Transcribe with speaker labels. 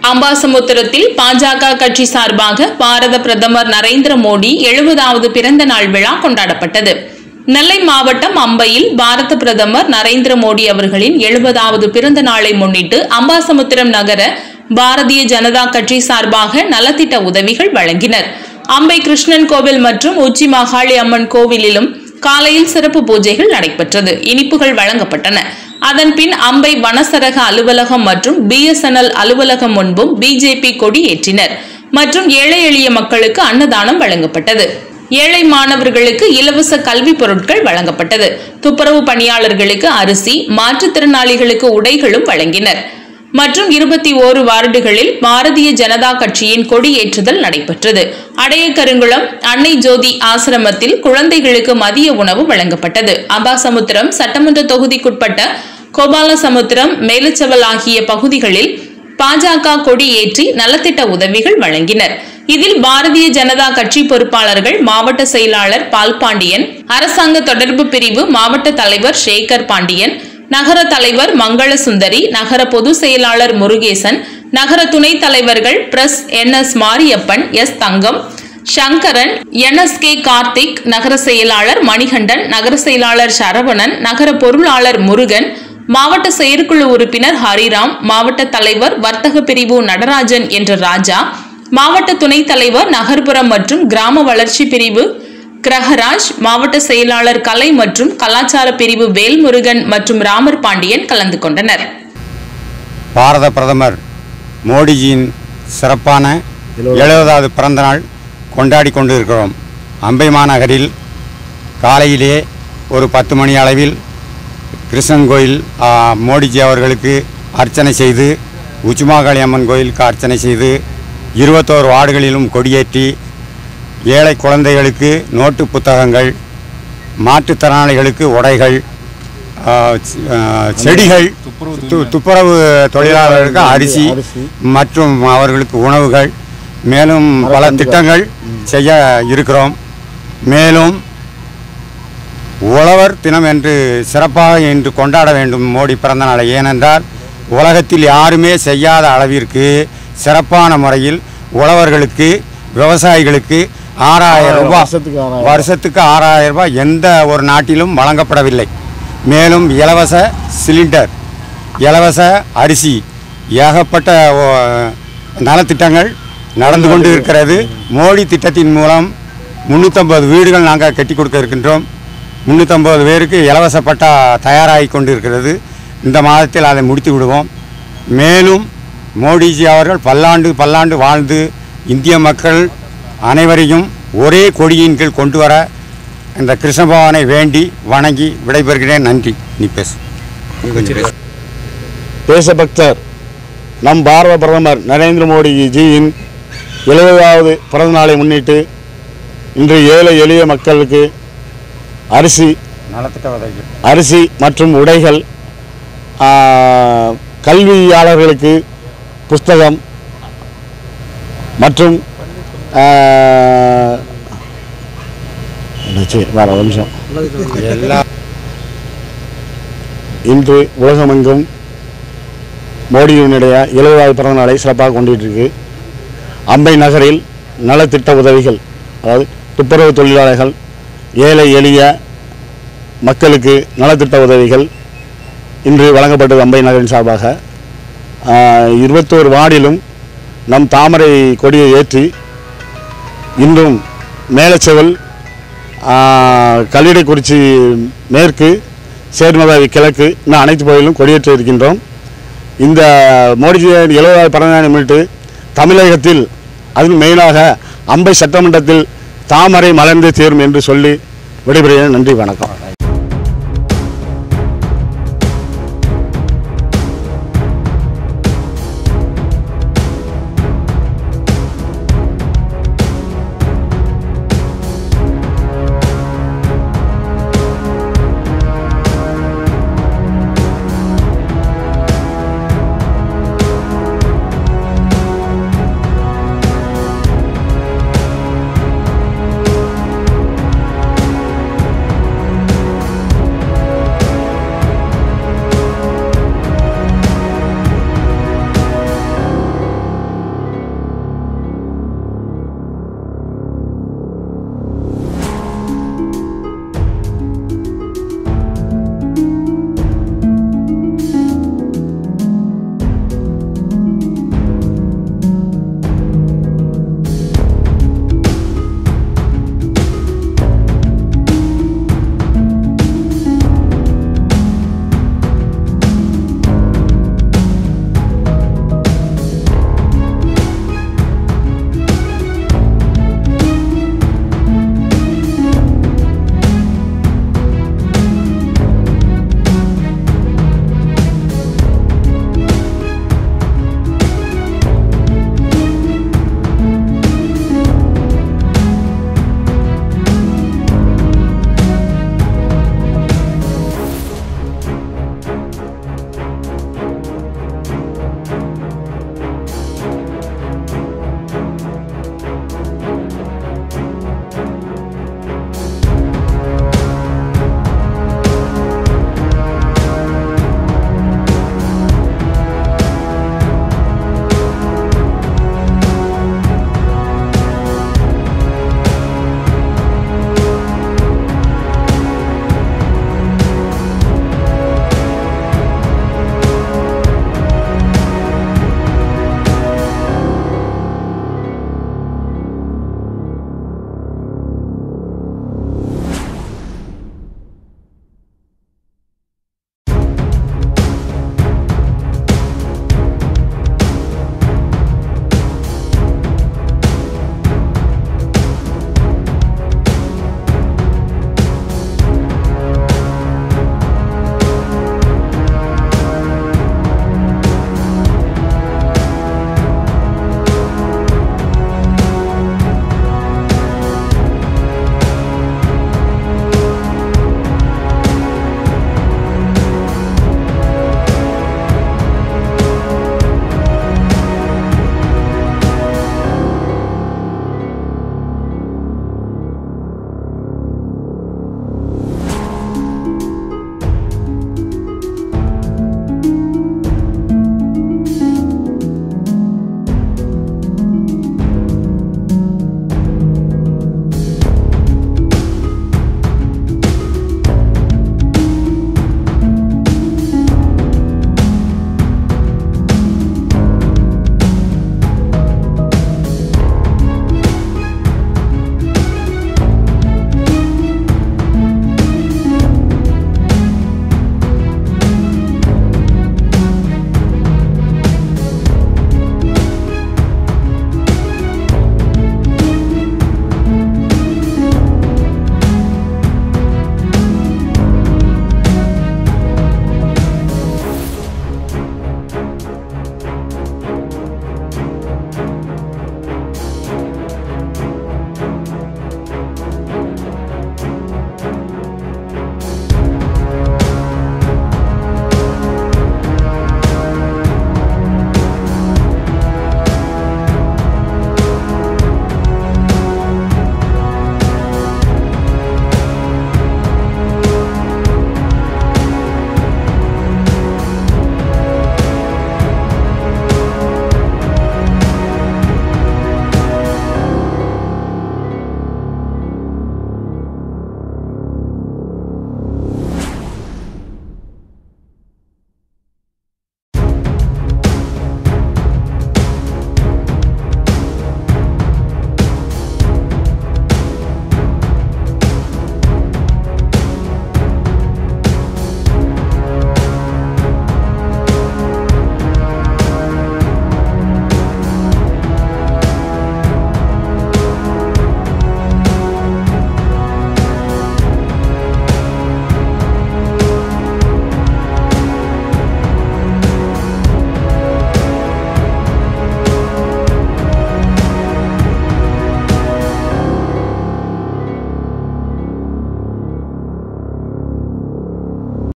Speaker 1: அம்பாசமுத்திரத்தில் பாஜக கட்சி சார்பாக பாரத பிரதமர் நரேந்திர மோடி எழுபதாவது பிறந்த நாள் விழா கொண்டாடப்பட்டது நெல்லை மாவட்டம் அம்பையில் பாரத பிரதமர் நரேந்திர மோடி அவர்களின் எழுபதாவது பிறந்த நாளை முன்னிட்டு அம்பாசமுத்திரம் நகர பாரதிய ஜனதா கட்சி சார்பாக நலத்திட்ட உதவிகள் வழங்கினர் அம்பை கிருஷ்ணன் கோவில் மற்றும் உச்சி மகாளி அம்மன் கோவிலிலும் காலையில் சிறப்பு பூஜைகள் நடைபெற்றது இனிப்புகள் வழங்கப்பட்டன அதன் பின் அம்பை வனசரக அலுவலகம் மற்றும் பிஎஸ்என்எல் அலுவலகம் முன்பும் பிஜேபி கொடி ஏற்றினர் மற்றும் ஏழை எளிய மக்களுக்கு அன்னதானம் வழங்கப்பட்டது ஏழை மாணவர்களுக்கு இலவச கல்வி பொருட்கள் வழங்கப்பட்டது துப்புரவு பணியாளர்களுக்கு அரிசி மாற்றுத்திறனாளிகளுக்கு உடைகளும் வழங்கினர் மற்றும் இருபத்தி ஓரு வார்டுகளில் பாரதிய ஜனதா கட்சியின் கொடியேற்றுதல் நடைபெற்றது அடையக்கருங்குளம் அன்னை ஜோதி ஆசிரமத்தில் குழந்தைகளுக்கு மதிய உணவு வழங்கப்பட்டது அம்பாசமுத்திரம் சட்டமன்ற தொகுதிக்குட்பட்ட கோபாலசமுத்திரம் மேலச்சவல் ஆகிய பகுதிகளில் பாஜக கொடி ஏற்றி நலத்திட்ட உதவிகள் வழங்கினர் இதில் பாரதிய ஜனதா கட்சி பொறுப்பாளர்கள் மாவட்ட செயலாளர் பால்பாண்டியன் அரசாங்க தொடர்பு பிரிவு மாவட்ட தலைவர் சேகர் பாண்டியன் நகர தலைவர் மங்கள சுந்தரி நகர பொதுச் செயலாளர் முருகேசன் நகர துணைத் தலைவர்கள் பிரஸ் N S Mariappan S Thangam Sankaran N S K Karthik நகர செயலாளர் மணிகண்டன் நகர செயலாளர் சரவணன் நகர பொருளாளர் முருகன் மாவட்ட செயற்குழு உறுப்பினர் ஹரிராம் மாவட்ட தலைவர் வர்த்தக பிரிவு நடராஜன் என்ற ராஜா மாவட்ட துணைத் தலைவர் நகர்ப்புறம் மற்றும் கிராம வளர்ச்சி பிரிவு கிரகராஜ் மாவட்ட செயலாளர் கலை மற்றும் கலாச்சார பிரிவு வேல்முருகன் மற்றும் ராமர் பாண்டியன் கலந்து கொண்டனர்
Speaker 2: பாரத பிரதமர் மோடிஜியின் சிறப்பான எழுபதாவது பிறந்த நாள் கொண்டாடி கொண்டு இருக்கிறோம் அம்பை மாநகரில் காலையிலே ஒரு பத்து மணி அளவில் கிருஷ்ணன் கோயில் ஆ, மோடிஜி அவர்களுக்கு அர்ச்சனை செய்து உச்சிமாகாளி அம்மன் கோயிலுக்கு அர்ச்சனை செய்து இருபத்தோரு வார்டுகளிலும் கொடியேற்றி ஏழை குழந்தைகளுக்கு நோட்டு புத்தகங்கள் மாற்றுத்திறனாளிகளுக்கு உடைகள் ஆ, செ- ஆ, செடிகள் து- துப்புரவு தொழிலாளர்களுக்கு அரிசி மற்றும் அவர்களுக்கு உணவுகள் மேலும் பல திட்டங்கள் செய்ய இருக்கிறோம் மேலும் உழவர் தினம் என்று சிறப்பாக இன்று கொண்டாட வேண்டும் மோடி பிறந்த நாளை ஏனென்றால் உலகத்தில் யாருமே செய்யாத அளவிற்கு சிறப்பான முறையில் உழவர்களுக்கு விவசாயிகளுக்கு ஆறாயிரம் ரூபாய்
Speaker 3: வருஷத்துக்கு ஆறாயிரம்.
Speaker 2: வருஷத்துக்கு ஆறாயிரம் ரூபாய் எந்த ஒரு நாட்டிலும் வழங்கப்படவில்லை மேலும் இலவச சிலிண்டர் இலவச அரிசி ஏகப்பட்ட ஓ, நலத்திட்டங்கள் நடந்து கொண்டு இருக்கிறது மோடி திட்டத்தின் மூலம் முந்நூற்றம்பது வீடுகள் நாங்கள் கட்டி கொடுக்க இருக்கின்றோம் முந்நூற்றம்பது பேருக்கு இலவச பட்டா தயாராகி கொண்டு இருக்கிறது இந்த மாதத்தில் அதை முடித்து விடுவோம் மேலும் மோடிஜி அவர்கள் பல்லாண்டு பல்லாண்டு வாழ்ந்து இந்திய மக்கள் அனைவரையும் ஒரே கொடியின் கீழ் கொண்டு வர இந்த கிருஷ்ண பகவானை வேண்டி வணங்கி விடைபெறுகிறேன் நன்றி நீ பேசு நீ கொஞ்சம் பேசு
Speaker 3: தேசபக்தர் நம் பாரத பிரதமர் நரேந்திர மோடி ஜியின் எழுபதாவது பிறந்த நாளை முன்னிட்டு இன்று ஏழை எளிய மக்களுக்கு அரிசி
Speaker 2: நலத்திட்ட உதவிகள்
Speaker 3: அரிசி மற்றும் உடைகள் ஆ, கல்வியாளர்களுக்கு புஸ்தகம் மற்றும் ஆ, என்னாச்சு? வேற ஒரு நிமிஷம்
Speaker 2: எல்லா
Speaker 3: இன்று உலகமெங்கும் மோடியினுடைய எழுபதாவது பிறந்த நாளை சிறப்பாக கொண்டுட்டு இருக்கு அம்பை நகரில் நலத்திட்ட உதவிகள் அதாவது துப்புரவு தொழிலாளர்கள் ஏழை எளிய மக்களுக்கு நலத்திட்ட உதவிகள் இன்று வழங்கப்பட்டது அம்பை நகரின் சார்பாக ஆஹ், இருபத்தோரு வார்டிலும் நம் தாமரை கொடியை ஏற்றி இன்றும் மேலச்செவல் ஆஹ், கல்லிடைக்குறிச்சி மேற்கு சேர்மதாவி கிழக்கு இன்னும் அனைத்து பகுதியிலும் கொடியேற்றி இருக்கின்றோம் இந்த மோடிஜியின் எழுபதாவது பிறந்த நாளை முன்னிட்டு தமிழகத்தில் அதில் மெயினாக அம்பை சட்டமன்றத்தில் தாமரை மலர்ந்து தீரும் என்று சொல்லி விடைபெறுகிறேன் நன்றி வணக்கம்